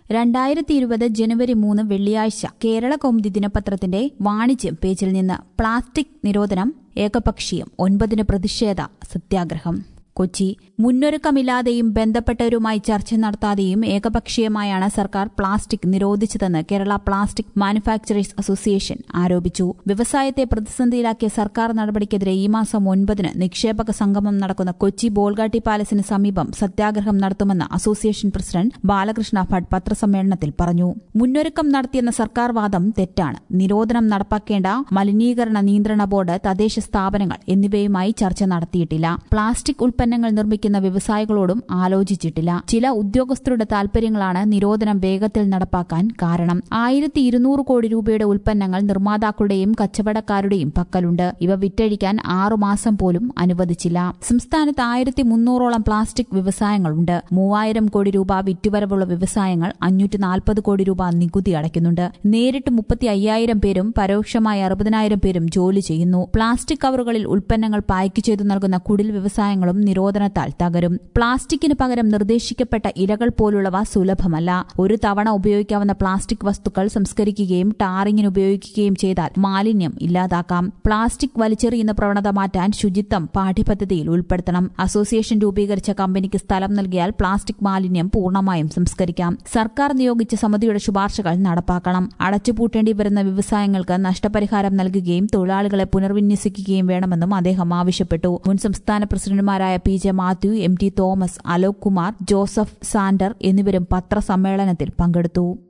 രണ്ടായിരത്തി ഇരുപത് ജനുവരി മൂന്ന് വെള്ളിയാഴ്ച കേരള കൗമുദി ദിനപത്രത്തിന്റെ വാണിജ്യം പേജിൽ നിന്ന് പ്ലാസ്റ്റിക് നിരോധനം ഏകപക്ഷീയം ഒൻപതിന് പ്രതിഷേധ സത്യാഗ്രഹം കൊച്ചി മുന്നൊരുക്കമില്ലാതെയും ബന്ധപ്പെട്ടവരുമായി ചർച്ച നടത്താതെയും ഏകപക്ഷീയമായാണ് സർക്കാർ പ്ലാസ്റ്റിക് നിരോധിച്ചതെന്ന് കേരള പ്ലാസ്റ്റിക് മാനുഫാക്ചറേഴ്സ് അസോസിയേഷൻ ആരോപിച്ചു വ്യവസായത്തെ പ്രതിസന്ധിയിലാക്കിയ സർക്കാർ നടപടിക്കെതിരെ ഈ മാസം ഒൻപതിന് നിക്ഷേപക സംഗമം നടക്കുന്ന കൊച്ചി ബോൾഗാട്ടി പാലസിന് സമീപം സത്യാഗ്രഹം നടത്തുമെന്ന് അസോസിയേഷൻ പ്രസിഡന്റ് ബാലകൃഷ്ണ ഭട്ട് പത്രസമ്മേളനത്തിൽ പറഞ്ഞു മുന്നൊരുക്കം നടത്തിയെന്ന സർക്കാർ വാദം തെറ്റാണ് നിരോധനം നടപ്പാക്കേണ്ട മലിനീകരണ നിയന്ത്രണ ബോർഡ് തദ്ദേശ സ്ഥാപനങ്ങൾ എന്നിവയുമായി ചർച്ച നടത്തിയിട്ടില്ല പ്ലാസ്റ്റിക് ഉൽപ്പന്നങ്ങൾ നിർമ്മിക്കുന്ന വ്യവസായികളോടും ആലോചിച്ചിട്ടില്ല ചില ഉദ്യോഗസ്ഥരുടെ താൽപര്യങ്ങളാണ് നിരോധനം വേഗത്തിൽ നടപ്പാക്കാൻ കാരണം ആയിരത്തി ഇരുന്നൂറ് കോടി രൂപയുടെ ഉൽപ്പന്നങ്ങൾ നിർമ്മാതാക്കളുടെയും കച്ചവടക്കാരുടെയും പക്കലുണ്ട് ഇവ വിറ്റഴിക്കാൻ ആറുമാസം പോലും അനുവദിച്ചില്ല സംസ്ഥാനത്ത് ആയിരത്തി മുന്നൂറോളം പ്ലാസ്റ്റിക് വ്യവസായങ്ങളുണ്ട് മൂവായിരം കോടി രൂപ വിറ്റുവരവുള്ള വ്യവസായങ്ങൾ അഞ്ഞൂറ്റി നാൽപ്പത് കോടി രൂപ നികുതി അടയ്ക്കുന്നുണ്ട് നേരിട്ട് മുപ്പത്തി അയ്യായിരം പേരും പരോക്ഷമായി അറുപതിനായിരം പേരും ജോലി ചെയ്യുന്നു പ്ലാസ്റ്റിക് കവറുകളിൽ ഉൽപ്പന്നങ്ങൾ പായ്ക്ക് ചെയ്തു നൽകുന്ന കുടിൽ വ്യവസായങ്ങളും നിരോധനത്താൽ തകരും പ്ലാസ്റ്റിക്കിന് പകരം നിർദ്ദേശിക്കപ്പെട്ട ഇരകൾ പോലുള്ളവ സുലഭമല്ല ഒരു തവണ ഉപയോഗിക്കാവുന്ന പ്ലാസ്റ്റിക് വസ്തുക്കൾ സംസ്കരിക്കുകയും ടാറിങ്ങിന് ഉപയോഗിക്കുകയും ചെയ്താൽ മാലിന്യം ഇല്ലാതാക്കാം പ്ലാസ്റ്റിക് വലിച്ചെറിയുന്ന പ്രവണത മാറ്റാൻ ശുചിത്വം പാഠ്യപദ്ധതിയിൽ ഉൾപ്പെടുത്തണം അസോസിയേഷൻ രൂപീകരിച്ച കമ്പനിക്ക് സ്ഥലം നൽകിയാൽ പ്ലാസ്റ്റിക് മാലിന്യം പൂർണ്ണമായും സംസ്കരിക്കാം സർക്കാർ നിയോഗിച്ച സമിതിയുടെ ശുപാർശകൾ നടപ്പാക്കണം അടച്ചുപൂട്ടേണ്ടി വരുന്ന വ്യവസായങ്ങൾക്ക് നഷ്ടപരിഹാരം നൽകുകയും തൊഴിലാളികളെ പുനർവിന്യസിക്കുകയും വേണമെന്നും അദ്ദേഹം ആവശ്യപ്പെട്ടു മുൻ സംസ്ഥാന പ്രസിഡന്റുമാരായ P J Mathew M T Thomas Alok Kumar Joseph Sander എന്നിവരും പത്രസമ്മേളനത്തിൽ പങ്കെടുത്തു